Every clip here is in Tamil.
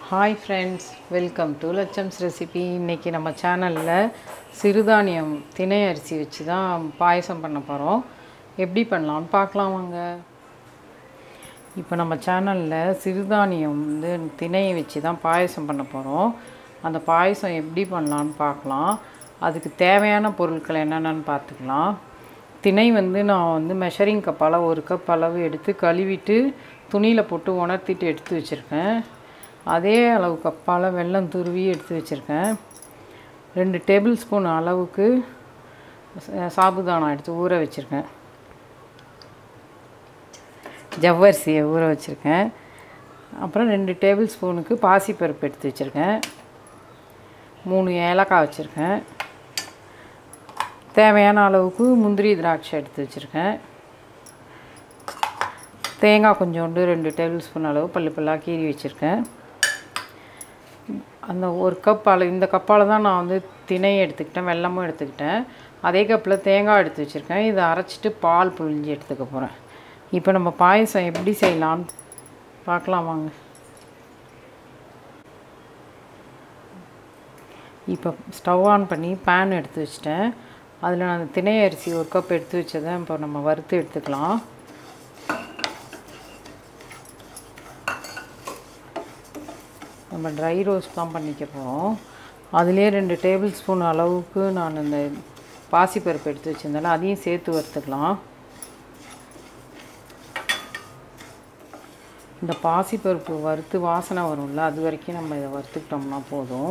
ஹாய் ஃப்ரெண்ட்ஸ் வெல்கம் டு லட்சம்ஸ் ரெசிபி இன்றைக்கி நம்ம சேனலில் சிறுதானியம் திணை அரிசி வச்சு தான் பாயசம் பண்ண போகிறோம் எப்படி பண்ணலாம்னு பார்க்கலாம் வாங்க இப்போ நம்ம சேனலில் சிறுதானியம் வந்து திணையை வச்சு தான் பாயசம் பண்ண போகிறோம் அந்த பாயசம் எப்படி பண்ணலான்னு பார்க்கலாம் அதுக்கு தேவையான பொருட்கள் என்னென்னு பார்த்துக்கலாம் திணை வந்து நான் வந்து மெஷரிங் கப்பால் ஒரு கப் அளவு எடுத்து கழுவிட்டு துணியில் போட்டு உணர்த்திட்டு எடுத்து வச்சுருக்கேன் அதே அளவு கப்பால் வெல்லம் துருவி எடுத்து வச்சுருக்கேன் ரெண்டு டேபிள் ஸ்பூன் அளவுக்கு ச- சாபுதானா எடுத்து ஊற வச்சுருக்கேன் ஜவ்வரிசியை ஊற வச்சுருக்கேன் அப்புறம் ரெண்டு டேபிள் ஸ்பூனுக்கு பாசிப்பருப்பு எடுத்து வச்சுருக்கேன் மூணு ஏலக்காய் வச்சுருக்கேன் தேவையான அளவுக்கு முந்திரி திராட்சை எடுத்து வச்சுருக்கேன் தேங்காய் கொஞ்சோண்டு ரெண்டு டேபிள் ஸ்பூன் அளவு பல்லு பல்லாக கீறி வச்சுருக்கேன் அந்த ஒரு கப் அளவு இந்த கப்பால் தான் நான் வந்து திணை எடுத்துக்கிட்டேன் வெல்லமும் எடுத்துக்கிட்டேன் அதே கப்பில் தேங்காய் எடுத்து வச்சுருக்கேன் இதை அரைச்சிட்டு பால் புழிஞ்சு எடுத்துக்க போகிறேன் இப்போ நம்ம பாயசம் எப்படி செய்யலான்னு பார்க்கலாம் வாங்க இப்போ ஸ்டவ் ஆன் பண்ணி பேன் எடுத்து வச்சிட்டேன் அதில் நான் அந்த திணை அரிசி ஒரு கப் எடுத்து வச்சதை இப்போ நம்ம வறுத்து எடுத்துக்கலாம் நம்ம ட்ரை ரோஸ்ட் தான் பண்ணிக்க போகிறோம் அதுலேயே ரெண்டு டேபிள் ஸ்பூன் அளவுக்கு நான் இந்த பாசிப்பருப்பு எடுத்து வச்சுருந்தேன் அதையும் சேர்த்து வறுத்துக்கலாம் இந்த பாசிப்பருப்பு வறுத்து வாசனை வரும்ல அது வரைக்கும் நம்ம இதை வறுத்துக்கிட்டோம்னா போதும்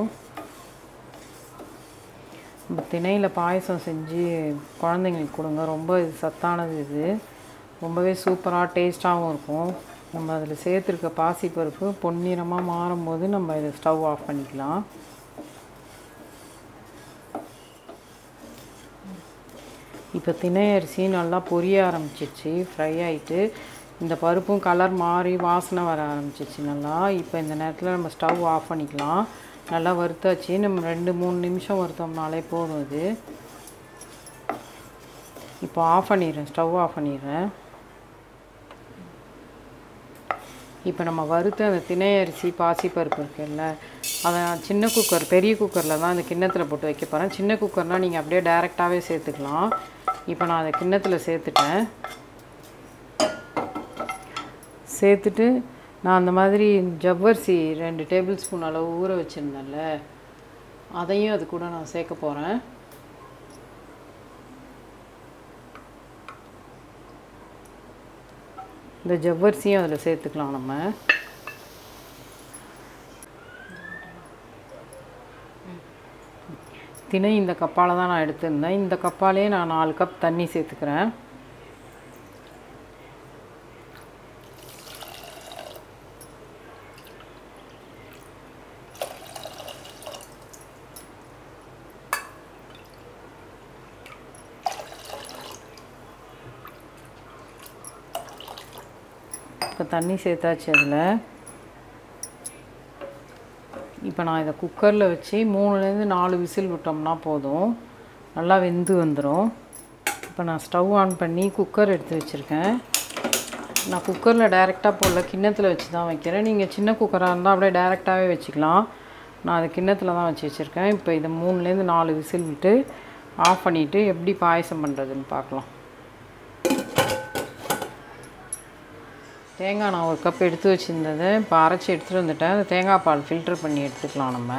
நம்ம திணையில் பாயசம் செஞ்சு குழந்தைங்களுக்கு கொடுங்க ரொம்ப இது சத்தானது இது ரொம்பவே சூப்பராக டேஸ்ட்டாகவும் இருக்கும் நம்ம அதில் சேர்த்துருக்க பாசிப்பருப்பு பொன்னிறமாக மாறும்போது நம்ம இதை ஸ்டவ் ஆஃப் பண்ணிக்கலாம் இப்போ திணை அரிசி நல்லா பொரிய ஆரம்பிச்சிச்சு ஃப்ரை ஆகிட்டு இந்த பருப்பும் கலர் மாறி வாசனை வர ஆரம்பிச்சிச்சு நல்லா இப்போ இந்த நேரத்தில் நம்ம ஸ்டவ் ஆஃப் பண்ணிக்கலாம் நல்லா வறுத்தாச்சு நம்ம ரெண்டு மூணு நிமிஷம் வறுத்தோம்னாலே போதும் இது இப்போ ஆஃப் பண்ணிடுறேன் ஸ்டவ் ஆஃப் பண்ணிடுறேன் இப்போ நம்ம வறுத்த அந்த திணை அரிசி பாசிப்பருப்பு இருக்குல்ல அதை நான் சின்ன குக்கர் பெரிய குக்கரில் தான் அந்த கிண்ணத்தில் போட்டு வைக்க போகிறேன் சின்ன குக்கர்னால் நீங்கள் அப்படியே டைரெக்டாகவே சேர்த்துக்கலாம் இப்போ நான் அதை கிண்ணத்தில் சேர்த்துட்டேன் சேர்த்துட்டு நான் அந்த மாதிரி ஜவ்வரிசி ரெண்டு டேபிள் ஸ்பூன் அளவு ஊற வச்சுருந்தேன்ல அதையும் அது கூட நான் சேர்க்க போகிறேன் இந்த ஜவ்வரிசியும் அதில் சேர்த்துக்கலாம் நம்ம திணை இந்த கப்பால் தான் நான் எடுத்திருந்தேன் இந்த கப்பாலே நான் நாலு கப் தண்ணி சேர்த்துக்கிறேன் இப்போ தண்ணி சேர்த்தாச்சு அதில் இப்போ நான் இதை குக்கரில் வச்சு மூணுலேருந்து நாலு விசில் விட்டோம்னா போதும் நல்லா வெந்து வந்துடும் இப்போ நான் ஸ்டவ் ஆன் பண்ணி குக்கர் எடுத்து வச்சுருக்கேன் நான் குக்கரில் டைரெக்டாக போடல கிண்ணத்தில் வச்சு தான் வைக்கிறேன் நீங்கள் சின்ன குக்கராக இருந்தால் அப்படியே டைரெக்டாகவே வச்சுக்கலாம் நான் அது கிண்ணத்தில் தான் வச்சு வச்சுருக்கேன் இப்போ இதை மூணுலேருந்து நாலு விசில் விட்டு ஆஃப் பண்ணிவிட்டு எப்படி பாயசம் பண்ணுறதுன்னு பார்க்கலாம் தேங்காய் நான் ஒரு கப் எடுத்து வச்சுருந்ததை இப்போ அரைச்சி எடுத்துகிட்டு வந்துட்டேன் அந்த தேங்காய் பால் ஃபில்டர் பண்ணி எடுத்துக்கலாம் நம்ம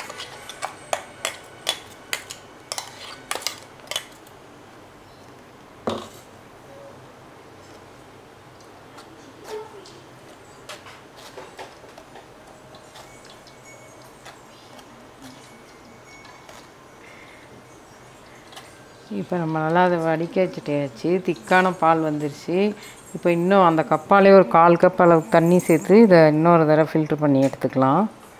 இப்போ நம்ம நல்லா அதை வடிக்க வச்சுட்டாச்சு திக்கான பால் வந்துருச்சு இப்போ இன்னும் அந்த கப்பாலே ஒரு கால் கப் அளவு தண்ணி சேர்த்து இதை இன்னொரு தடவை ஃபில்ட்ரு பண்ணி எடுத்துக்கலாம்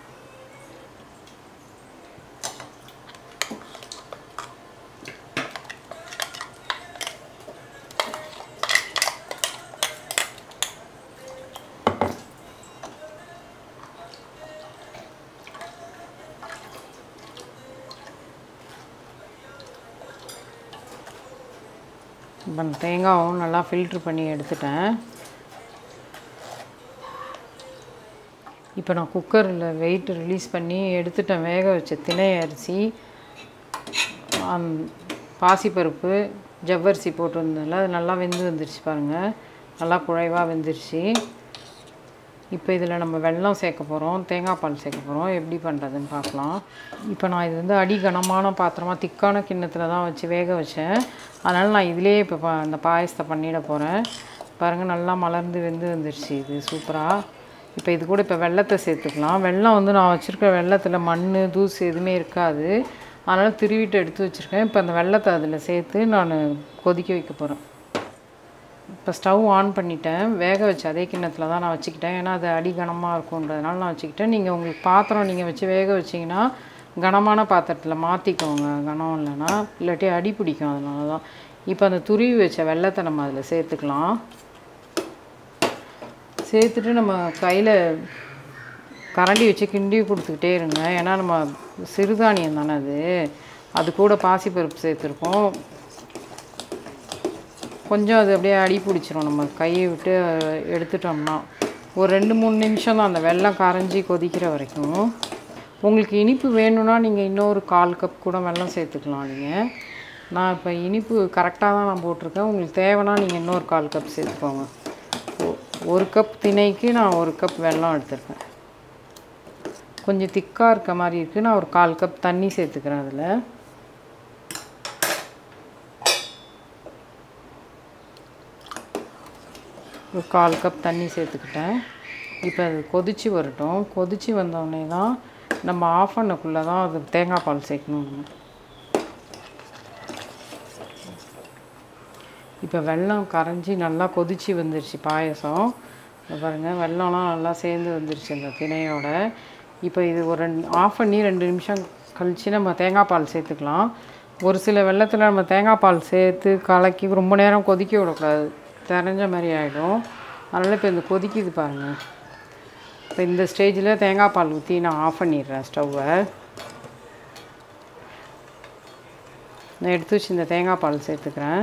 இப்போ அந்த தேங்காவும் நல்லா ஃபில்ட்ரு பண்ணி எடுத்துட்டேன் இப்போ நான் குக்கரில் வெயிட் ரிலீஸ் பண்ணி எடுத்துட்டேன் வேக வச்ச திணை அரிசி அந் பாசிப்பருப்பு ஜவ்வரிசி போட்டிருந்ததில்ல அது நல்லா வெந்து வந்துருச்சு பாருங்கள் நல்லா குழைவாக வெந்துருச்சு இப்போ இதில் நம்ம வெல்லம் சேர்க்க போகிறோம் தேங்காய் பால் சேர்க்க போகிறோம் எப்படி பண்ணுறதுன்னு பார்க்கலாம் இப்போ நான் இது வந்து அடி கனமான பாத்திரமாக திக்கான கிண்ணத்தில் தான் வச்சு வேக வச்சேன் அதனால் நான் இதிலே இப்போ பா அந்த பாயசத்தை பண்ணிட போகிறேன் பாருங்கள் நல்லா மலர்ந்து வெந்து வந்துருச்சு இது சூப்பராக இப்போ இது கூட இப்போ வெள்ளத்தை சேர்த்துக்கலாம் வெல்லம் வந்து நான் வச்சுருக்க வெள்ளத்தில் மண் தூசு எதுவுமே இருக்காது அதனால் திருவிட்டு எடுத்து வச்சுருக்கேன் இப்போ அந்த வெள்ளத்தை அதில் சேர்த்து நான் கொதிக்க வைக்க போகிறேன் இப்போ ஸ்டவ் ஆன் பண்ணிட்டேன் வேக வச்ச அதே கிண்ணத்தில் தான் நான் வச்சுக்கிட்டேன் ஏன்னா அது அடி கனமாக இருக்குன்றதுனால நான் வச்சுக்கிட்டேன் நீங்கள் உங்களுக்கு பாத்திரம் நீங்கள் வச்சு வேக வச்சிங்கன்னா கனமான பாத்திரத்தில் மாற்றிக்கோங்க கனம் இல்லைன்னா இல்லாட்டி அடி பிடிக்கும் அதனால தான் இப்போ அந்த துருவி வச்ச வெள்ளத்தை நம்ம அதில் சேர்த்துக்கலாம் சேர்த்துட்டு நம்ம கையில் கரண்டி வச்சு கிண்டி கொடுத்துக்கிட்டே இருங்க ஏன்னா நம்ம சிறுதானியம் தானே அது அது கூட பாசிப்பருப்பு சேர்த்துருக்கோம் கொஞ்சம் அது அப்படியே அடி பிடிச்சிரும் நம்ம கையை விட்டு எடுத்துட்டோம்னா ஒரு ரெண்டு மூணு நிமிஷம் தான் அந்த வெல்லம் கரைஞ்சி கொதிக்கிற வரைக்கும் உங்களுக்கு இனிப்பு வேணும்னா நீங்கள் இன்னொரு கால் கப் கூட வெல்லம் சேர்த்துக்கலாம் நீங்கள் நான் இப்போ இனிப்பு கரெக்டாக தான் நான் போட்டிருக்கேன் உங்களுக்கு தேவைன்னா நீங்கள் இன்னொரு கால் கப் சேர்த்துக்கோங்க ஒ- ஒரு கப் திணைக்கு நான் ஒரு கப் வெல்லம் எடுத்திருக்கேன் கொஞ்சம் திக்காக இருக்க மாதிரி இருக்குது நான் ஒரு கால் கப் தண்ணி சேர்த்துக்கிறேன் அதில் ஒரு கால் கப் தண்ணி சேர்த்துக்கிட்டேன் இப்போ அது கொதிச்சு வரட்டும் கொதிச்சு வந்தோடனே தான் நம்ம ஆஃப் பண்ணக்குள்ளே தான் அது தேங்காய் பால் சேர்க்கணும் இப்போ வெல்லம் கரைஞ்சி நல்லா கொதிச்சு வந்துருச்சு பாயசம் இங்க பாருங்கள் வெல்லம்லாம் நல்லா சேர்ந்து வந்துருச்சு அந்த திணையோட இப்போ இது ஒரு ரெண்டு ஆஃப் பண்ணி ரெண்டு நிமிஷம் கழித்து நம்ம தேங்காய் பால் சேர்த்துக்கலாம் ஒரு சில வெள்ளத்தில் நம்ம தேங்காய் பால் சேர்த்து கலக்கி ரொம்ப நேரம் கொதிக்க விடக்கூடாது தெரிஞ்ச மாதிரி ஆகிடும் அதனால் இப்போ இந்த கொதிக்குது பாருங்கள் இப்போ இந்த ஸ்டேஜில் தேங்காய் பால் ஊற்றி நான் ஆஃப் பண்ணிடுறேன் ஸ்டவ்வை நான் எடுத்து வச்சு இந்த தேங்காய் பால் சேர்த்துக்கிறேன்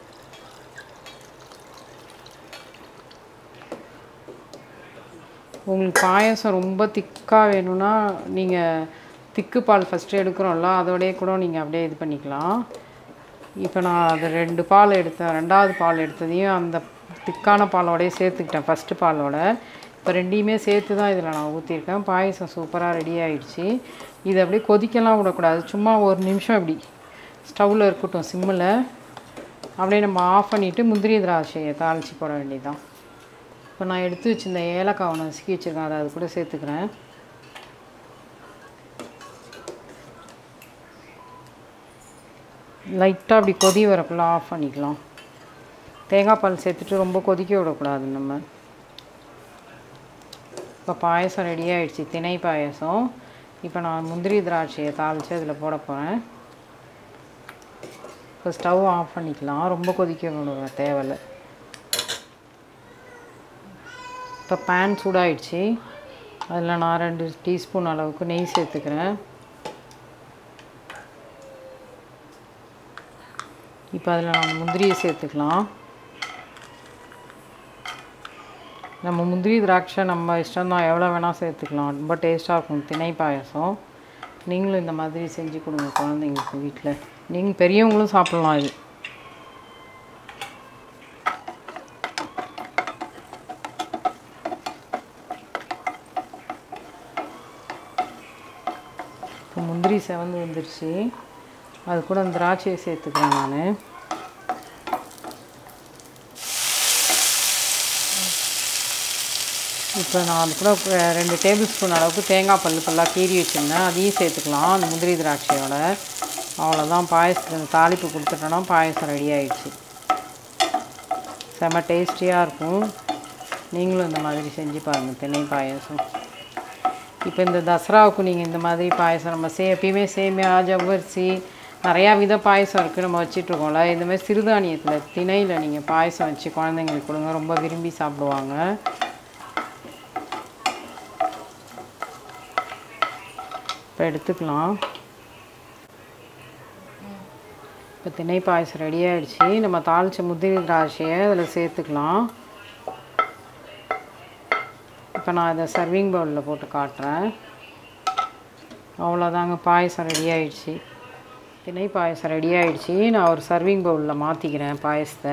உங்களுக்கு பாயசம் ரொம்ப திக்காக வேணும்னா நீங்கள் திக்கு பால் ஃபஸ்ட்டு எடுக்கிறோம்ல அதோடய கூட நீங்கள் அப்படியே இது பண்ணிக்கலாம் இப்போ நான் அது ரெண்டு பால் எடுத்தேன் ரெண்டாவது பால் எடுத்ததையும் அந்த திக்கான பாலோடய சேர்த்துக்கிட்டேன் ஃபஸ்ட்டு பாலோட இப்போ ரெண்டையுமே சேர்த்து தான் இதில் நான் ஊற்றிருக்கேன் பாயசம் சூப்பராக ரெடி ஆயிடுச்சு இது அப்படியே கொதிக்கலாம் விடக்கூடாது சும்மா ஒரு நிமிஷம் இப்படி ஸ்டவ்வில் இருக்கட்டும் சிம்மில் அப்படியே நம்ம ஆஃப் பண்ணிவிட்டு முந்திரி திராட்சையை தாளித்து போட வேண்டியதுதான் இப்போ நான் எடுத்து வச்சிருந்த ஏலக்காவை நசுக்கி வச்சுருக்கேன் அதை அது கூட சேர்த்துக்கிறேன் லைட்டாக அப்படி கொதி வரக்குள்ள ஆஃப் பண்ணிக்கலாம் தேங்காய் பால் சேர்த்துட்டு ரொம்ப கொதிக்க விடக்கூடாது நம்ம இப்போ பாயசம் ரெடி ஆயிடுச்சு திணை பாயசம் இப்போ நான் முந்திரி திராட்சையை தாளித்து அதில் போட போகிறேன் இப்போ ஸ்டவ் ஆஃப் பண்ணிக்கலாம் ரொம்ப கொதிக்க விட தேவையில்லை இப்போ பேன் சூடாயிடுச்சு அதில் நான் ரெண்டு டீஸ்பூன் அளவுக்கு நெய் சேர்த்துக்கிறேன் இப்போ அதில் நான் முந்திரியை சேர்த்துக்கலாம் நம்ம முந்திரி திராட்சை நம்ம இஷ்டம் தான் எவ்வளோ வேணால் சேர்த்துக்கலாம் ரொம்ப டேஸ்ட்டாக இருக்கும் திணை பாயசம் நீங்களும் இந்த மாதிரி செஞ்சு கொடுங்க குழந்தைங்களுக்கு வீட்டில் நீங்கள் பெரியவங்களும் சாப்பிட்லாம் இது இப்போ முந்திரி செவந்து வந்துருச்சு அது கூட அந்த திராட்சையை சேர்த்துக்கிறேன் நான் இப்போ நான் அது கூட அஹ், ரெண்டு டேபிள் ஸ்பூன் அளவுக்கு தேங்காய் பல்லு பல்லாக கீறி வச்சுருந்தேன் அதையும் சேர்த்துக்கலாம் அந்த முந்திரி திராட்சையோட அவ்வளோதான் பாயசத்தில் இந்த தாளிப்பு கொடுத்துட்டோன்னா பாயசம் ரெடி ஆயிடுச்சு செம்ம டேஸ்டியாக இருக்கும் நீங்களும் இந்த மாதிரி செஞ்சு பாருங்கள் திணை பாயசம் இப்போ இந்த தசராவுக்கு நீங்கள் இந்த மாதிரி பாயசம் நம்ம சே எப்பயுமே சேமியா ஜவ்வரிசி நிறையா வித பாயசம் இருக்குது நம்ம வச்சிட்ருக்கோம்ல இந்த மாதிரி சிறுதானியத்தில் திணையில் நீங்கள் பாயசம் வச்சு குழந்தைங்களுக்கு கொடுங்க ரொம்ப விரும்பி சாப்பிடுவாங்க இப்போ எடுத்துக்கலாம் இப்போ திணை பாயசம் ரெடி ஆயிடுச்சு நம்ம தாளித்த முந்திரி திராட்சையை அதில் சேர்த்துக்கலாம் இப்போ நான் இதை சர்விங் பவுலில் போட்டு காட்டுறேன் அவ்வளோதாங்க பாயசம் ரெடி ஆயிடுச்சு திணை பாயசம் ரெடி ஆயிடுச்சு நான் ஒரு சர்விங் பவுலில் மாற்றிக்கிறேன் பாயசத்தை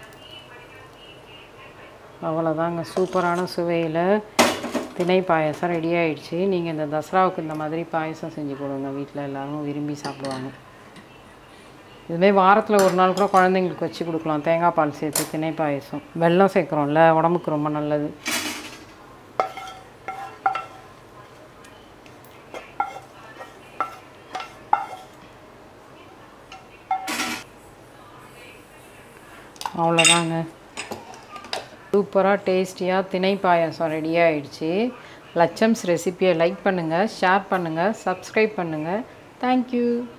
அவ்வளோதாங்க சூப்பரான சுவையில் திணை பாயசம் ரெடி ஆயிடுச்சு நீங்கள் இந்த தசராவுக்கு இந்த மாதிரி பாயசம் செஞ்சு கொடுங்க வீட்டில் எல்லோரும் விரும்பி சாப்பிடுவாங்க இதுமாரி வாரத்தில் ஒரு நாள் கூட குழந்தைங்களுக்கு வச்சு கொடுக்கலாம் தேங்காய் பால் சேர்த்து திணை பாயசம் வெல்லம் சேர்க்குறோம்ல உடம்புக்கு ரொம்ப நல்லது அவ்வளோதாங்க சூப்பராக டேஸ்டியாக திணை பாயாசம் ரெடி ஆயிடுச்சு லட்சம்ஸ் ரெசிப்பியை லைக் பண்ணுங்கள் ஷேர் பண்ணுங்கள் சப்ஸ்கிரைப் பண்ணுங்கள் தேங்க்யூ